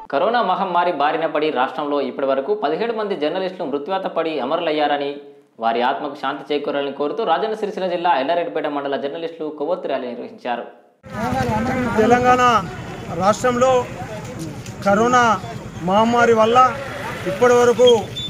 corona మహమ్మారి బారిన పడి రాష్ట్రంలో ఇప్పటివరకు పదిహేడు మంది జర్నలిస్టులు మృత్యువాత పడి అమరులయ్యారని వారి ఆత్మకు శాంతి చేకూరాలని కోరుతూ రాజన్న సిరిసిల్ల జిల్లా ఎల్లారెడ్డిపేట మండల జర్నలిస్టులు కొవ్వొత్తి ర్యాలీ నిర్వహించారు తెలంగాణ రాష్ట్రంలో కరోనా మహమ్మారి వల్ల ఇప్పటి వరకు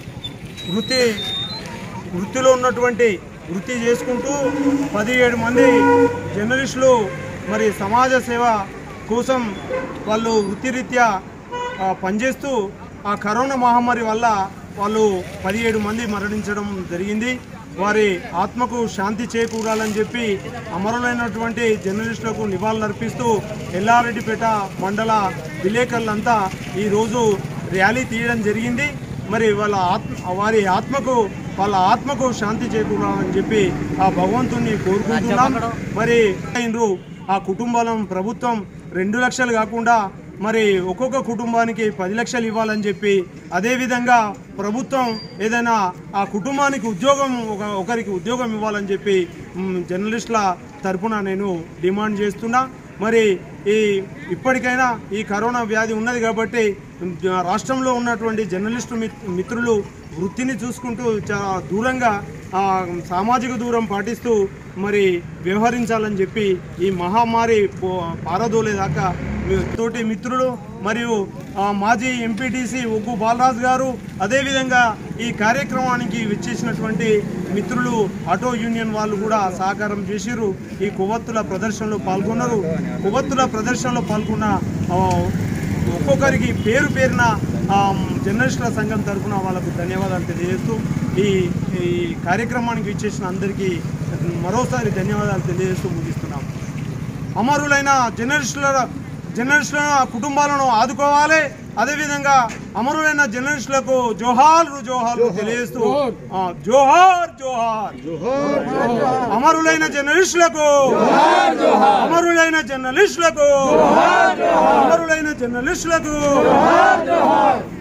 వృత్తి వృత్తిలో ఉన్నటువంటి వృత్తి చేసుకుంటూ పదిహేడు మంది జర్నలిస్టులు మరి సమాజ సేవ కోసం వాళ్ళు వృత్తిరీత్యా ఆ, పనిచేస్తూ ఆ కరోనా మహమ్మారి వల్ల వాళ్ళు పదిహేడు మంది మరణించడం జరిగింది వారి ఆత్మకు శాంతి చేకూరాలని చెప్పి అమరులైనటువంటి జర్నలిస్టులకు నివాళులర్పిస్తూ ఎల్లారెడ్డిపేట మండల విలేకరులంతా ఈరోజు ర్యాలీ తీయడం జరిగింది మరి వాళ్ళ ఆత్మ వారి ఆత్మకు వాళ్ళ ఆత్మకు శాంతి చేకూరాలని చెప్పి ఆ భగవంతుని కోరుకుంటున్నాం మరి అయినరు ఆ కుటుంబాలను ప్రభుత్వం రెండు లక్షలు కాకుండా మరి ఒక్కొక్క కుటుంబానికి పది లక్షలు ఇవ్వాలని చెప్పి అదేవిధంగా ప్రభుత్వం ఏదైనా ఆ కుటుంబానికి ఉద్యోగం ఒక ఒకరికి ఉద్యోగం ఇవ్వాలని చెప్పి మ్, జర్నలిస్టుల తరపున నేను డిమాండ్ చేస్తున్నా మరి ఈ ఇప్పటికైనా ఈ కరోనా వ్యాధి ఉన్నది కాబట్టి జ- రాష్ట్రంలో ఉన్నటువంటి జర్నలిస్టు మిత్- మిత్రులు వృత్తిని చూసుకుంటూ చాలా దూరంగా ఆ, సామాజిక దూరం పాటిస్తూ మరి వ్యవహరించాలని చెప్పి ఈ మహమ్మారి పో- పారదోలేదాకా మీ- తోటి మిత్రులు మరియు ఆ, మాజీ ఎంపీటీసీ ఒగ్గు బాలరాజు గారు అదేవిధంగా ఈ కార్యక్రమానికి విచ్చేసినటువంటి మిత్రులు ఆటో యూనియన్ వాళ్ళు కూడా సహకారం చేసిరు ఈ కొవ్వొత్తుల ప్రదర్శనలో పాల్గొన్నారు కొవ్వొత్తుల ప్రదర్శనలో పాల్గొన్న ఆ, ఒక్కొక్కరికి పేరు పేరున ఆ, జర్నలిస్టుల సంఘం తరఫున వాళ్ళకు ధన్యవాదాలు తెలియజేస్తూ ఈ ఈ కార్యక్రమానికి విచ్చేసిన అందరికీ మరోసారి ధన్యవాదాలు తెలియజేస్తూ ముగిస్తున్నాం అమరులైన జర్నలిస్టుల జర్నలిస్టుల కుటుంబాలను ఆదుకోవాలి అదేవిధంగా అమరులైన జర్నలిస్టులకు జోహార్లు జోహార్లు తెలియజేస్తూ ఆ, జోహార్ జోహార్ అమరులైన జర్నలిస్టులకు అమరులైన జర్నలిస్టులకు అమరులైన జర్నలిస్టులకు